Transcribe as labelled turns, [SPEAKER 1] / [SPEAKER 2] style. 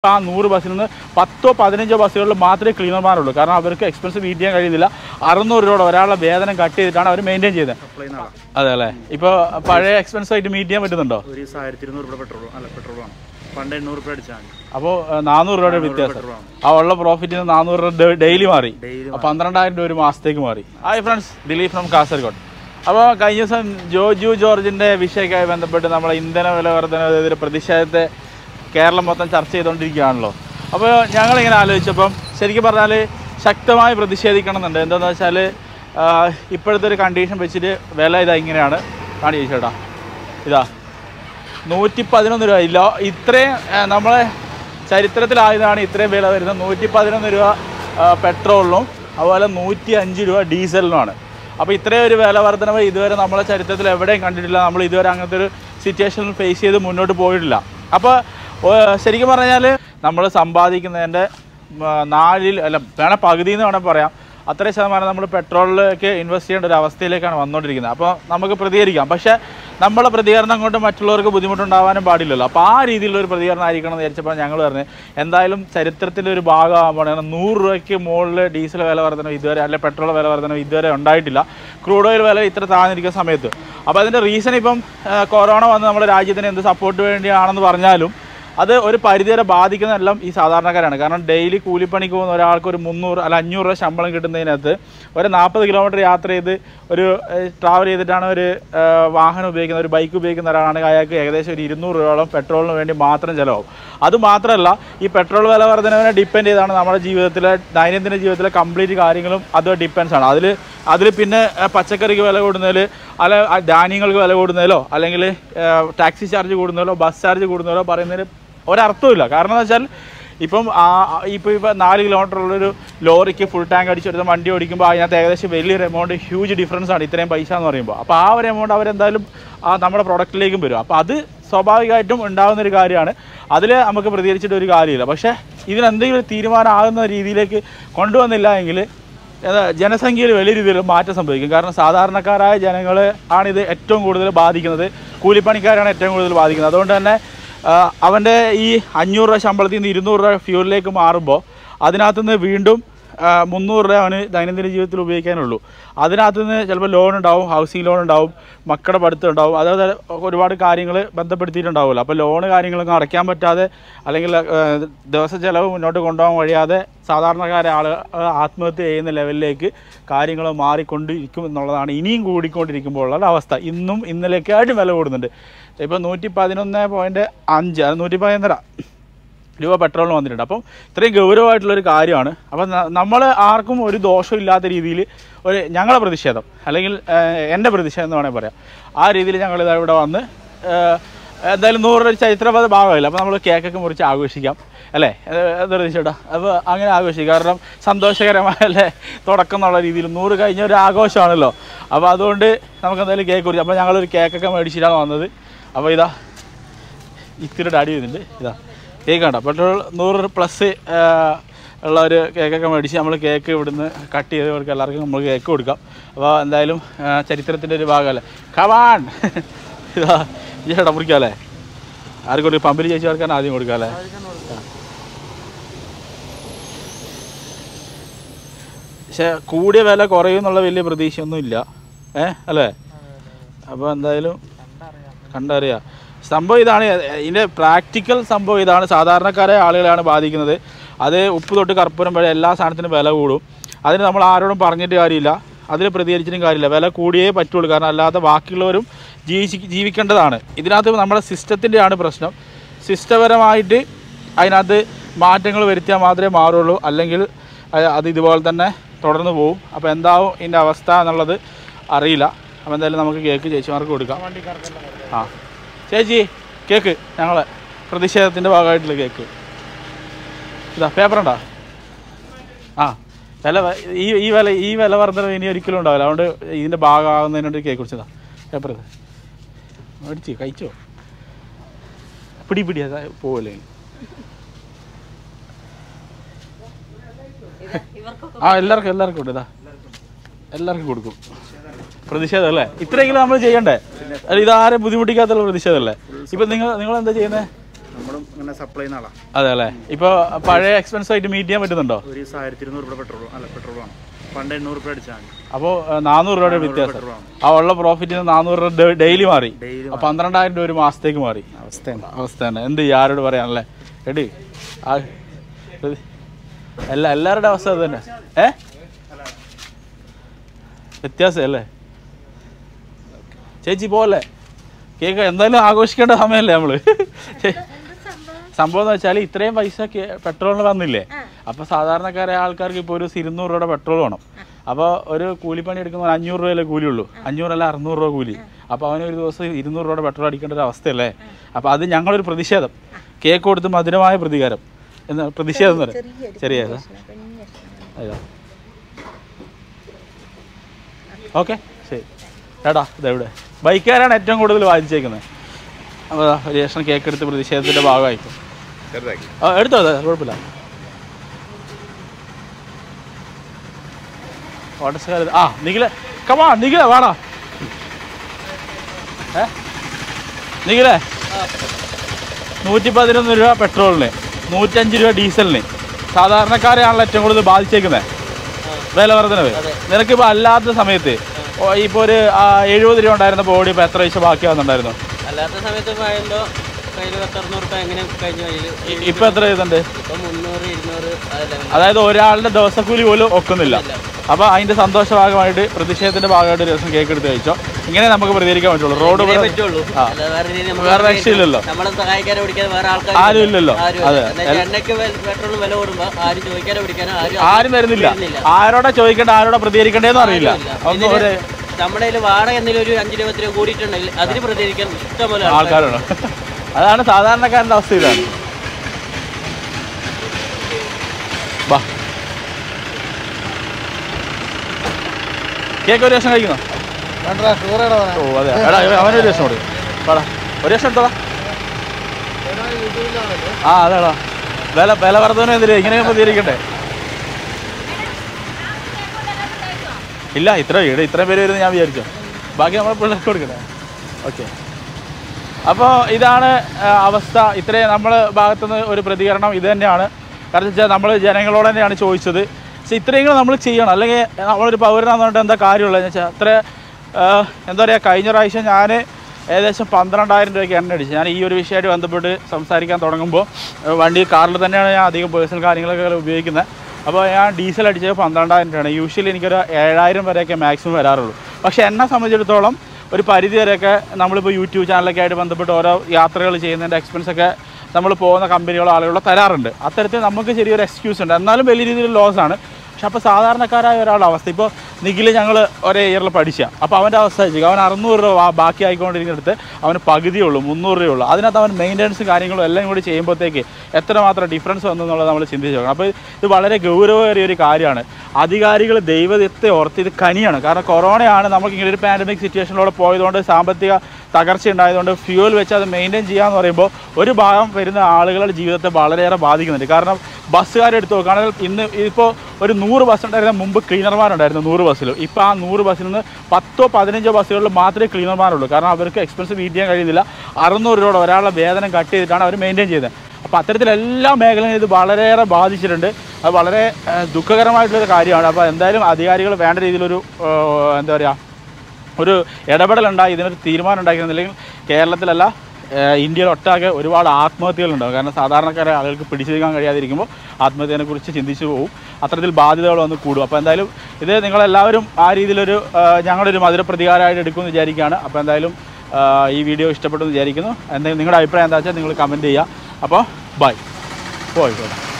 [SPEAKER 1] ആ നൂറ് ബസ്സിൽ നിന്ന് പത്തോ പതിനഞ്ചോ ബസ്സുകളിൽ മാത്രമേ ക്ലീനർമാരുള്ളൂ കാരണം അവർക്ക് എക്സ്പെൻസ് മീറ്റ് ചെയ്യാൻ കഴിയുന്നില്ല അറുന്നൂറ് രൂപ ഒരാളുടെ വേതനം കട്ട് ചെയ്തിട്ടാണ് അവർ മെയിൻറ്റെയിൻ ചെയ്യുന്നത്
[SPEAKER 2] സപ്ലൈ നാളെ
[SPEAKER 1] അതെ അല്ലേ ഇപ്പോൾ പഴയ എക്സ്പെൻസ് ആയിട്ട് മീറ്റ് ചെയ്യാൻ പറ്റുന്നുണ്ടോ
[SPEAKER 2] ഒരു ദിവസം ആയിരത്തി ഇരുന്നൂറ് രൂപ പെട്രോൾ അല്ല പെട്രോളാണ് പണ്ട് എണ്ണൂറ് രൂപ അടിച്ചാൽ മതി
[SPEAKER 1] അപ്പോൾ നാനൂറ് രൂപയുടെ വ്യത്യാസം
[SPEAKER 2] പെട്രോളാണ്
[SPEAKER 1] ആ ഉള്ള പ്രോഫിറ്റിൽ നിന്ന് നാനൂറ് രൂപ ഡെയിലി മാറി
[SPEAKER 2] ഡെയിലി
[SPEAKER 1] അപ്പോൾ പന്ത്രണ്ടായിരം രൂപ ഒരു മാസത്തേക്ക് മാറി hi friends Dileep from Kasaragod അപ്പോൾ കഴിഞ്ഞ ദിവസം ജോജു ജോർജിൻ്റെ വിഷയമൊക്കെയായി ബന്ധപ്പെട്ട് നമ്മളെ ഇന്ധന വില വർധനവിനെതിരെ പ്രതിഷേധത്തെ കേരളം മൊത്തം ചർച്ച ചെയ്തുകൊണ്ടിരിക്കുകയാണല്ലോ അപ്പോൾ ഞങ്ങളിങ്ങനെ ആലോചിച്ചപ്പം ശരിക്കും പറഞ്ഞാൽ ശക്തമായി പ്രതിഷേധിക്കണമെന്നുണ്ട് എന്താണെന്ന് വെച്ചാൽ ഇപ്പോഴത്തെ ഒരു കണ്ടീഷൻ വെച്ചിട്ട് വില ഇതാ ഇങ്ങനെയാണ് കാണി ചോദിച്ചേട്ടാ ഇതാ നൂറ്റി പതിനൊന്ന് രൂപ ഇല്ല ഇത്രയും ആ, നമ്മളെ ചരിത്രത്തിലായതാണ് ഇത്രയും വില വരുന്നത് നൂറ്റി പതിനൊന്ന് രൂപ ആ, പെട്രോളിനും അതുപോലെ നൂറ്റി അഞ്ച് രൂപ ഡീസലിനുമാണ് അപ്പോൾ ഇത്രയും ഒരു വില വർധനവ് ഇതുവരെ നമ്മളെ ചരിത്രത്തിൽ എവിടെയും കണ്ടിട്ടില്ല നമ്മൾ ഇതുവരെ അങ്ങനത്തെ ഒരു സിറ്റുവേഷൻ ഫേസ് ചെയ്ത് മുന്നോട്ട് പോയിട്ടില്ല അപ്പോൾ ശരിക്കും പറഞ്ഞാൽ നമ്മൾ സമ്പാദിക്കുന്നതിൻ്റെ ഉം, നാലിൽ അല്ല വേണേൽ പകുതി എന്ന് വേണമെങ്കിൽ പറയാം അത്രയും ശതമാനം നമ്മൾ പെട്രോളിലേക്ക് ഇൻവെസ്റ്റ് ചെയ്യേണ്ട ഒരു അവസ്ഥയിലേക്കാണ് വന്നുകൊണ്ടിരിക്കുന്നത് അപ്പോൾ നമുക്ക് പ്രതികരിക്കാം പക്ഷേ നമ്മളെ പ്രതികരണം കൊണ്ട് മറ്റുള്ളവർക്ക് ബുദ്ധിമുട്ടുണ്ടാവാനും പാടില്ലല്ലോ അപ്പോൾ ആ രീതിയിലുള്ള ഒരു പ്രതികരണം ആയിരിക്കണം എന്ന് വിചാരിച്ചപ്പോൾ ഞങ്ങൾ പറഞ്ഞു എന്തായാലും ചരിത്രത്തിൻ്റെ ഒരു ഭാഗമാകുമ്പോൾ നൂറ് രൂപയ്ക്ക് മുകളിൽ ഡീസൽ വില വർധന ഇതുവരെ അല്ലെ പെട്രോൾ വില വർധന ഇതുവരെ ഉണ്ടായിട്ടില്ല ക്രൂഡ് ഓയിൽ വില ഇത്ര താഴ്ന്നിരിക്കുന്ന സമയത്ത് അപ്പോൾ അതിൻ്റെ റീസൺ ഇപ്പം ആ, കൊറോണ വന്ന് നമ്മുടെ രാജ്യത്തിന് എന്ത് സപ്പോർട്ട് വേണ്ടിയാണെന്ന് പറഞ്ഞാലും അത് ഒരു പരിധിവരെ ബാധിക്കുന്നതെല്ലാം ഈ സാധാരണക്കാരാണ് കാരണം ഡെയിലി കൂലിപ്പണിക്ക് പോകുന്ന ഒരാൾക്ക് ഒരു മുന്നൂറ് അല്ല അഞ്ഞൂറ് രൂപ ശമ്പളം കിട്ടുന്നതിനകത്ത് ഒരു നാൽപ്പത് കിലോമീറ്റർ യാത്ര ചെയ്ത് ഒരു ട്രാവൽ ചെയ്തിട്ടാണ് ഒരു ആ, വാഹനം ഉപയോഗിക്കുന്ന ഒരു ബൈക്ക് ഉപയോഗിക്കുന്ന ഒരാളാണെങ്കിൽ അയാൾക്ക് ഏകദേശം ഒരു ഇരുന്നൂറ് രൂപയോളം പെട്രോളിന് വേണ്ടി മാത്രം ചിലവാകും അത് മാത്രമല്ല ഈ പെട്രോൾ വില വർധനവിനെ ഡിപ്പെൻഡ് ചെയ്താണ് നമ്മുടെ ജീവിതത്തിലെ ദൈനംദിന ജീവിതത്തിലെ കംപ്ലീറ്റ് കാര്യങ്ങളും അത് ഡിപ്പെൻസ് ആണ് അതിൽ അതിൽ പിന്നെ ആ, പച്ചക്കറിക്ക് വില കൂടുന്നതിൽ അല്ല ആ, ധാന്യങ്ങൾക്ക് വില കൂടുന്നതിലോ അല്ലെങ്കിൽ ടാക്സി ചാർജ് കൂടുന്നതിലോ ബസ് ചാർജ് കൂടുന്നതിലോ പറയുന്നതിന് ഒരർത്ഥമില്ല കാരണം എന്ന് വെച്ചാൽ ഇപ്പം ഇപ്പോൾ ഇപ്പോൾ നാല് കിലോമീറ്റർ ഉള്ളൊരു ലോറിക്ക് ഫുൾ ടാങ്ക് അടിച്ചെടുത്ത വണ്ടി ഓടിക്കുമ്പോൾ അതിനകത്ത് ഏകദേശം വലിയൊരു എമൗണ്ട് ഹ്യൂജ് ഡിഫറൻസ് ആണ് ഇത്രയും പൈസ എന്ന് പറയുമ്പോൾ അപ്പോൾ ആ ഒരു എമൗണ്ട് അവരെന്തായാലും ആ നമ്മുടെ പ്രൊഡക്റ്റിലേക്കും വരും അപ്പോൾ അത് സ്വാഭാവികമായിട്ടും ഉണ്ടാകുന്ന ഒരു കാര്യമാണ് അതിൽ നമുക്ക് പ്രതികരിച്ചിട്ട് ഒരു കാര്യമില്ല പക്ഷേ ഇതിനെന്തെങ്കിലും ഒരു തീരുമാനമാകുന്ന രീതിയിലേക്ക് കൊണ്ടുവന്നില്ല എങ്കിൽ ഏതാ ജനസംഖ്യയിൽ വലിയ രീതിയിൽ മാറ്റം സംഭവിക്കും കാരണം സാധാരണക്കാരായ ജനങ്ങൾ ആണിത് ഏറ്റവും കൂടുതൽ ബാധിക്കുന്നത് കൂലിപ്പണിക്കാരാണ് ഏറ്റവും കൂടുതൽ ബാധിക്കുന്നത് അതുകൊണ്ട് തന്നെ ആ, അവൻ്റെ ഈ അഞ്ഞൂറ് രൂപ ശമ്പളത്തിൽ നിന്ന് ഇരുന്നൂറ് രൂപ ഫ്യൂലിലേക്ക് മാറുമ്പോൾ അതിനകത്ത് നിന്ന് വീണ്ടും ആ, മുന്നൂറ് രൂപ അവന് ദൈനംദിന ജീവിതത്തിൽ ഉപയോഗിക്കാനുള്ളൂ അതിനകത്ത് നിന്ന് ചിലപ്പോൾ ലോൺ ഉണ്ടാവും ഹൗസിംഗ് ലോൺ ഉണ്ടാവും മക്കളുടെ പഠിത്തം ഉണ്ടാവും അതായത് ഒരുപാട് കാര്യങ്ങൾ ബന്ധപ്പെടുത്തിയിട്ടുണ്ടാവുമല്ലോ അപ്പോൾ ലോണ് കാര്യങ്ങളൊന്നും അടയ്ക്കാൻ പറ്റാതെ അല്ലെങ്കിൽ ആ, ദിവസ ചിലവ് മുന്നോട്ട് കൊണ്ടുപോകാൻ കഴിയാതെ സാധാരണക്കാരെ ആൾ ആത്മഹത്യ ചെയ്യുന്ന ലെവലിലേക്ക് കാര്യങ്ങൾ മാറിക്കൊണ്ടിരിക്കും എന്നുള്ളതാണ് ഇനിയും കൂടിക്കൊണ്ടിരിക്കുമ്പോൾ ഉള്ള അവസ്ഥ ഇന്നും ഇന്നലെയൊക്കെയായിട്ടും വില കൂടുന്നുണ്ട് ഇപ്പോൾ നൂറ്റി പതിനൊന്ന് പോയിൻറ്റ് അഞ്ച് അത് നൂറ്റി പതിനൊന്നര രൂപ പെട്രോളിന് വന്നിട്ടുണ്ട് അപ്പം ഇത്രയും ഗൗരവമായിട്ടുള്ളൊരു കാര്യമാണ് അപ്പം നമ്മൾ ആർക്കും ഒരു ദോഷം ഇല്ലാത്ത രീതിയിൽ ഒരു ഞങ്ങളെ പ്രതിഷേധം അല്ലെങ്കിൽ ഏഹ്, എൻ്റെ പ്രതിഷേധം എന്ന് വേണമെങ്കിൽ പറയാം ആ രീതിയിൽ ഞങ്ങൾ ഇതാ ഇവിടെ വന്ന് ഏഹ്, എന്തായാലും നൂറ് ഒരു ചരിത്രപര ഭാഗമില്ല അപ്പോൾ നമ്മൾ കേക്കൊക്കെ മുറിച്ച് ആഘോഷിക്കാം അല്ലേ എന്താ ചേട്ടാ അപ്പോൾ അങ്ങനെ ആഘോഷിക്കാം കാരണം സന്തോഷകരമായ അല്ലേ തുടക്കം എന്നുള്ള രീതിയിൽ നൂറ് കഴിഞ്ഞ ഒരു ആഘോഷമാണല്ലോ അപ്പോൾ അതുകൊണ്ട് നമുക്ക് എന്തായാലും കേക്ക് കുറിച്ച് അപ്പോൾ ഞങ്ങളൊരു കേക്കൊക്കെ മേടിച്ചിട്ടാണ് വന്നത് അപ്പോൾ ഇതാ ഇത്തിരി ഡാഡി ചെയ്യുന്നുണ്ട് ഇതാ കേക്ക് കണ്ടോ പെട്രോൾ നൂറ് പ്ലസ് ഉള്ള ഒരു കേക്കൊക്കെ മേടിച്ച് നമ്മൾ കേക്ക് ഇവിടുന്ന് കട്ട് ചെയ്ത് കൊടുക്കുക എല്ലാവർക്കും നമ്മൾ കേക്ക് കൊടുക്കാം അപ്പോൾ എന്തായാലും ചരിത്രത്തിൻ്റെ ഒരു ഭാഗമല്ലേ കവാൺ ഇതാ ഈ ചേട്ടാ മുറിക്കാം അല്ലേ ആർക്കും കൊടുക്കും പമ്പിൽ ചേച്ചി കൊടുക്കാൻ ആദ്യം കൊടുക്കാം അല്ലേ പക്ഷെ കൂടിയ വില കുറയും എന്നുള്ള വലിയ പ്രതീക്ഷയൊന്നും ഇല്ല ഏ അല്ലേ അപ്പോൾ എന്തായാലും കണ്ടറിയാം സംഭവം ഇതാണ് ഇതിൻ്റെ പ്രാക്ടിക്കൽ സംഭവം ഇതാണ് സാധാരണക്കാരായ ആളുകളെയാണ് ബാധിക്കുന്നത് അത് ഉപ്പ് തൊട്ട് കർപ്പൂരം വരെ എല്ലാ സാധനത്തിനും വില കൂടും അതിന് നമ്മൾ ആരോടും പറഞ്ഞിട്ട് കാര്യമില്ല അതിൽ പ്രതികരിച്ചിട്ടും കാര്യമില്ല വില കൂടിയേ പറ്റുള്ളൂ കാരണം അല്ലാതെ ബാക്കിയുള്ളവരും ജീവിച്ച് ജീവിക്കേണ്ടതാണ് ഇതിനകത്ത് നമ്മുടെ സിസ്റ്റത്തിൻ്റെയാണ് പ്രശ്നം സിസ്റ്റപരമായിട്ട് അതിനകത്ത് മാറ്റങ്ങൾ വരുത്തിയാൽ മാത്രമേ മാറുള്ളൂ അല്ലെങ്കിൽ അത് അത് ഇതുപോലെ തന്നെ തുടർന്ന് പോകും അപ്പോൾ എന്താവും ഇതിൻ്റെ അവസ്ഥ എന്നുള്ളത് അറിയില്ല അപ്പോൾ എന്തായാലും നമുക്ക് കേക്ക് ചേച്ചിമാർക്ക് കൊടുക്കാം ആ ചേച്ചി കേക്ക് ഞങ്ങളെ പ്രതിഷേധത്തിൻ്റെ ഭാഗമായിട്ടുള്ള കേക്ക് ഇതാ പേപ്പർ ഉണ്ടോ ആ വില വ- ഈ ഈ വില ഈ വില വർദ്ധന ഇനി ഒരിക്കലും ഉണ്ടാവില്ല അതുകൊണ്ട് ഇതിൻ്റെ ഭാഗമാകുന്നതിനോട് കേക്ക് കുറിച്ചതാ പേപ്പർ ഇത് മേടിച്ച് കഴിച്ചോ പിടി പിടി അതാ പോവല്ലേ ആ എല്ലാവർക്കും എല്ലാവർക്കും ഉണ്ട് ഇതാ എല്ലാവർക്കും കൊടുക്കും പ്രതിഷേധം അല്ലേ ഇത്രയെങ്കിലും നമ്മൾ ചെയ്യണ്ടേ അല്ല ഇതാരും ബുദ്ധിമുട്ടിക്കാത്തുള്ള പ്രതിഷേധമല്ലേ ഇപ്പം നിങ്ങൾ നിങ്ങൾ എന്താ ചെയ്യുന്നത്
[SPEAKER 2] നമ്മളും ഇങ്ങനെ അങ്ങനെ സപ്ലൈ ചെയ്യുന്ന ആളാണ്
[SPEAKER 1] അതെ അല്ലേ ഇപ്പോൾ പഴയ എക്സ്പെൻസ് ആയിട്ട് മീറ്റ് ചെയ്യാൻ പറ്റുന്നുണ്ടോ
[SPEAKER 2] ഒരു ദിവസം ആയിരത്തി ഇരുന്നൂറ് രൂപ പെട്രോൾ അല്ല പെട്രോളാണ് പണ്ട് എണ്ണൂറ് രൂപ അടിച്ചാൽ മതി
[SPEAKER 1] അപ്പോൾ നാനൂറ് രൂപയുടെ വ്യത്യാസം
[SPEAKER 2] പെട്രോളാണ്
[SPEAKER 1] ആ ഉള്ള പ്രോഫിറ്റിന് നാനൂറ് രൂപ ഡെയിലി മാറി
[SPEAKER 2] ഡെയിലി
[SPEAKER 1] അപ്പോൾ പന്ത്രണ്ടായിരം രൂപ ഒരു മാസത്തേക്ക് മാറി
[SPEAKER 2] അവസ്ഥയാണ്
[SPEAKER 1] അവസ്ഥ തന്നെ എന്ത് ചെയ്യും ആരോട് പറയാനല്ലേ എടി ആ ഇത് എല്ലാ എല്ലാവരുടെ അവസ്ഥ അത് തന്നെ ഏ വ്യത്യാസം അല്ലേ ചേച്ചി പോലെ കേക്ക് എന്തായാലും ആഘോഷിക്കേണ്ട സമയമല്ലേ നമ്മള് സംഭവം എന്ന് വെച്ചാൽ ഇത്രയും പൈസ കേ- പെട്രോളിന് വന്നില്ലേ അപ്പോൾ സാധാരണക്കാരായ ആൾക്കാർക്ക് ഇപ്പോൾ ഒരു ഇരുന്നൂറ് രൂപയുടെ പെട്രോൾ വേണം അപ്പോൾ ഒരു കൂലിപ്പണി എടുക്കുന്ന ഒരു അഞ്ഞൂറ് രൂപയല്ലേ കൂലിയുള്ളൂ അഞ്ഞൂറല്ല അറുന്നൂറ് രൂപ കൂലി അപ്പോൾ അവന് ഒരു ദിവസം ഇരുന്നൂറ് രൂപയുടെ പെട്രോൾ അടിക്കേണ്ട ഒരു അവസ്ഥയല്ലേ അപ്പോൾ അത് ഞങ്ങളൊരു പ്രതിഷേധം കേക്ക് കൊടുത്ത് മധുരമായ പ്രതികാരം എന്ന് പ്രതിഷേധം എന്ന് പറയും ചെറിയ അതാ ഓക്കെ ശരി ചേട്ടാ ഇതെവിടെ ബൈക്കുകാരാണ് ഏറ്റവും കൂടുതൽ ബാധിച്ചേക്കുന്നത് അപ്പോൾ ദാ ഒരു ലക്ഷം കേക്ക് എടുത്ത് പ്രതിഷേധത്തിൻ്റെ ഭാഗമായിക്കും
[SPEAKER 3] ചെറുതാക്കി
[SPEAKER 1] ആ എടുത്തോ അതെ കുഴപ്പമില്ല ഓട്ടോസുകാർ ആ നിഖില കമാ നിഖില വാടാ ഏ നിഖിലേ നൂറ്റി പതിനൊന്ന് രൂപ പെട്രോളിന് നൂറ്റഞ്ച് രൂപ ഡീസലിന് സാധാരണക്കാരെയാണല്ലോ ഏറ്റവും കൂടുതൽ ബാധിച്ചേക്കുന്നത് വില വർധനവ് നിനക്കിപ്പോൾ അല്ലാത്ത സമയത്ത് ഇപ്പോൾ ഒരു ആ, എഴുപത് രൂപ ഉണ്ടായിരുന്ന ബോഡി ഇപ്പോൾ എത്ര പൈസ ബാക്കിയാവുന്നുണ്ടായിരുന്നു
[SPEAKER 4] അല്ലാത്ത സമയത്ത് പോയല്ലോ കയ്യിൽ പത്തറുന്നൂറ് രൂപ എങ്ങനെ കഴിഞ്ഞ കയ്യിൽ
[SPEAKER 1] ഇപ്പം എത്ര ചെയ്തിട്ടുണ്ട്
[SPEAKER 4] ഇപ്പം മുന്നൂറ് ഇരുന്നൂറ് ആ ലെവലിൽ
[SPEAKER 1] അതായത് ഒരാളുടെ ദിവസക്കൂലി പോലും ഒക്കുന്നില്ല അപ്പോൾ അതിന്റെ സന്തോഷ ഭാഗമായിട്ട് പ്രതിഷേധത്തിന്റെ ഭാഗമായിട്ട് ഒരു ദിവസം കേക്ക് എടുത്ത് കഴിച്ചോ ഇങ്ങനെ നമുക്ക് പ്രതികരിക്കാൻ പറ്റുള്ളൂ റോഡ്
[SPEAKER 4] ഇതേ
[SPEAKER 1] ഇവിടെ
[SPEAKER 4] പറ്റുള്ളൂ
[SPEAKER 1] ആ.
[SPEAKER 4] അല്ലാതെ വേറെ രീതിയിൽ നമുക്ക്
[SPEAKER 1] വേറെ രക്ഷയില്ലല്ലോ
[SPEAKER 4] നമ്മളെ സഹായിക്കാനോ പിടിക്കാനോ വേറെ ആൾക്കാർ
[SPEAKER 1] ആരും ഇല്ലല്ലോ
[SPEAKER 4] ആരും
[SPEAKER 1] അതെ
[SPEAKER 4] ഇല്ല. എന്നുവെച്ചാൽ എണ്ണയ്ക്ക് പെട്രോൾ വില കൂടുമ്പോ ആരും ചോദിക്കാനോ പിടിക്കാനോ ആരും
[SPEAKER 1] ആരും വരുന്നില്ല ആരോടെ ചോദിക്കേണ്ട ആരോടെ പ്രതികരിക്കേണ്ടതെന്ന് അറിയില്ല ഒന്നും ഒരു
[SPEAKER 4] നമ്മുടെ കയ്യിൽ വാടക എന്തെങ്കിലും ഒരു അഞ്ച് രൂപ പത്ത് രൂപ കൂടിയിട്ടുണ്ടെങ്കിൽ അതിന് പ്രതികരിക്കാൻ ഇഷ്ടംപോലെ ആൾക്കാർ
[SPEAKER 1] ആൾക്കാരാണ് അതാണ് സാധാരണക്കാരന്റെ അവസ്ഥ ഇതാണ് ബാ കേക്ക് ഒരു ലക്ഷം കഴിക്കുന്നോ ഓ അതെ എടാ അവനൊരു ലക്ഷം കൊടുക്കും വാടാ ഒരു ലക്ഷം എടുത്തോടാ ആ അതെടാ വില വില വർദ്ധനെതിരെ ഇങ്ങനെ പ്രതികരിക്കണ്ടേ ഇല്ല ഇത്ര ഇവിടെ ഇത്രയും പേര് വരുന്നത് ഞാൻ വിചാരിച്ചു ബാക്കി നമ്മളെ പിള്ളേർക്ക് കൊടുക്കട്ടെ ഓക്കെ അപ്പോൾ ഇതാണ് ആ, അവസ്ഥ ഇത്രയും നമ്മൾ ഭാഗത്തുനിന്ന് ഒരു പ്രതികരണം ഇത് തന്നെയാണ് കാരണം വെച്ചാൽ നമ്മൾ ജനങ്ങളോട് തന്നെയാണ് ചോദിച്ചത് പക്ഷേ ഇത്രയെങ്കിലും നമ്മൾ ചെയ്യണം അല്ലെങ്കിൽ നമ്മളൊരു പൗരനാന്ന് പറഞ്ഞിട്ട് എന്താ കാര്യമുള്ളത് വെച്ചാൽ അത്ര ആ, എന്താ പറയുക കഴിഞ്ഞ പ്രാവശ്യം ഞാൻ ഏകദേശം പന്ത്രണ്ടായിരം രൂപയ്ക്ക് എണ്ണ അടിച്ചു ഞാൻ ഈ ഒരു വിഷയമായിട്ട് ബന്ധപ്പെട്ട് സംസാരിക്കാൻ തുടങ്ങുമ്പോൾ ആ, വണ്ടി കാറിൽ തന്നെയാണ് ഞാൻ അധികം പേഴ്സണൽ കാര്യങ്ങളൊക്കെ ഉപയോഗിക്കുന്നത് അപ്പോൾ ഞാൻ ഡീസൽ അടിച്ചത് പന്ത്രണ്ടായിരം രൂപയാണ് യൂഷ്വലി എനിക്കൊരു ഏഴായിരം വരെയൊക്കെ മാക്സിമം വരാറുള്ളൂ പക്ഷേ എന്നെ സംബന്ധിച്ചിടത്തോളം ഒരു പരിധി വരെയൊക്കെ നമ്മളിപ്പോൾ യൂട്യൂബ് ചാനലൊക്കെ ആയിട്ട് ബന്ധപ്പെട്ട് ഓരോ യാത്രകൾ ചെയ്യുന്നതിൻ്റെ എക്സ്പെൻസ് ഒക്കെ നമ്മൾ പോകുന്ന കമ്പനികളോ ആളുകളോ തരാറുണ്ട് അത്തരത്തിൽ നമുക്ക് ചെറിയൊരു എക്സ്ക്യൂസ് ഉണ്ട് എന്നാലും വലിയ രീതിയിൽ ലോസ് ആണ് പക്ഷെ അപ്പോൾ സാധാരണക്കാരായ ഒരാളുടെ അവസ്ഥ ഇപ്പോൾ നിഖിൽ ഞങ്ങൾ ഒരേ ഇയറിൽ പഠിച്ച അപ്പോൾ അവൻ്റെ അവസ്ഥ വെച്ചാൽ അവൻ അറുന്നൂറ് രൂപ ബാ- ബാക്കി ആയിക്കൊണ്ടിരിക്കുന്നിടത്ത് അവന് പകുതിയേ ഉള്ളൂ മുന്നൂറ് രൂപയേ ഉള്ളൂ അതിനകത്ത് അവൻ മെയിൻ്റനൻസും കാര്യങ്ങളും എല്ലാം കൂടി ചെയ്യുമ്പോഴത്തേക്ക് എത്രമാത്രം ഡിഫറൻസ് വന്നു എന്നുള്ളത് നമ്മൾ ചിന്തിച്ച് നോക്കണം അപ്പോൾ ഇത് വളരെ ഗൗരവമേറിയ ഒരു കാര്യമാണ് അധികാരികൾ ദൈവത്തെ ഓർത്ത് ഇത് കനിയാണ് കാരണം കൊറോണയാണ് നമുക്ക് ഇങ്ങനെ ഒരു പാൻഡമിക് സിറ്റുവേഷനിലൂടെ പോയതുകൊണ്ട് സാമ്പത്തിക തകർച്ച ഉണ്ടായതുകൊണ്ട് ഫ്യൂൽ വെച്ച് അത് മെയിൻറ്റെയിൻ ചെയ്യാന്ന് പറയുമ്പോൾ ഒരു ഭാഗം വരുന്ന ആളുകളുടെ ജീവിതത്തെ വളരെയേറെ ബാധിക്കുന്നുണ്ട് കാരണം ബസ്സുകാരെ എടുത്ത് നോക്കുകയാണെങ്കിൽ ഇന്ന് ഇപ്പോൾ ഒരു നൂറ് ബസ് ഉണ്ടായിരുന്ന മുമ്പ് ക്ലീനർമാരുണ്ടായിരുന്നു നൂറ് ബസ്സിലും ഇപ്പോൾ ആ നൂറ് ബസ്സിൽ നിന്ന് പത്തോ പതിനഞ്ചോ ബസ്സുകളിൽ മാത്രമേ ക്ലീനർമാരുള്ളൂ കാരണം അവർക്ക് എക്സ്പെൻസ് മീറ്റ് ചെയ്യാൻ കഴിയുന്നില്ല അറുന്നൂറ് രൂപ ഒരാളുടെ വേതനം കട്ട് ചെയ്തിട്ടാണ് അവർ മെയിൻറ്റെയിൻ ചെയ്തത് അപ്പോൾ അത്തരത്തിൽ എല്ലാ മേഖലയും ഇത് വളരെയേറെ ബാധിച്ചിട്ടുണ്ട് അത് വളരെ ഏഹ്, ദുഃഖകരമായിട്ടുള്ളൊരു കാര്യമാണ് അപ്പോൾ എന്തായാലും അധികാരികൾ വേണ്ട രീതിയിലൊരു ഏഹ്, എന്താ പറയുക ഒരു ഇടപെടലുണ്ടായി ഇതിനൊരു തീരുമാനം ഉണ്ടാക്കിയിരുന്നില്ലെങ്കിൽ കേരളത്തിലല്ല ഏഹ്, ഇന്ത്യയിൽ ഒട്ടാകെ ഒരുപാട് ആത്മഹത്യകളുണ്ടാകും കാരണം സാധാരണക്കാരെ ആളുകൾക്ക് പിടിച്ചു നിൽക്കാൻ കഴിയാതിരിക്കുമ്പോൾ ആത്മഹത്യനെ കുറിച്ച് ചിന്തിച്ചു പോകും അത്തരത്തിൽ ബാധ്യതകൾ വന്ന് കൂടും അപ്പോൾ എന്തായാലും ഇത് നിങ്ങളെല്ലാവരും ആ രീതിയിലൊരു ഏഹ്, ഞങ്ങളൊരു മധുര പ്രതികാരമായിട്ട് എടുക്കുമെന്ന് വിചാരിക്കുകയാണ് അപ്പോൾ എന്തായാലും ഏഹ്, ഈ വീഡിയോ ഇഷ്ടപ്പെട്ടു എന്ന് വിചാരിക്കുന്നു എന്തെങ്കിലും നിങ്ങളുടെ അഭിപ്രായം എന്താ വെച്ചാൽ നിങ്ങൾ കമൻറ്റ് ചെയ്യുക അപ്പോൾ ബൈ പോയി പോയി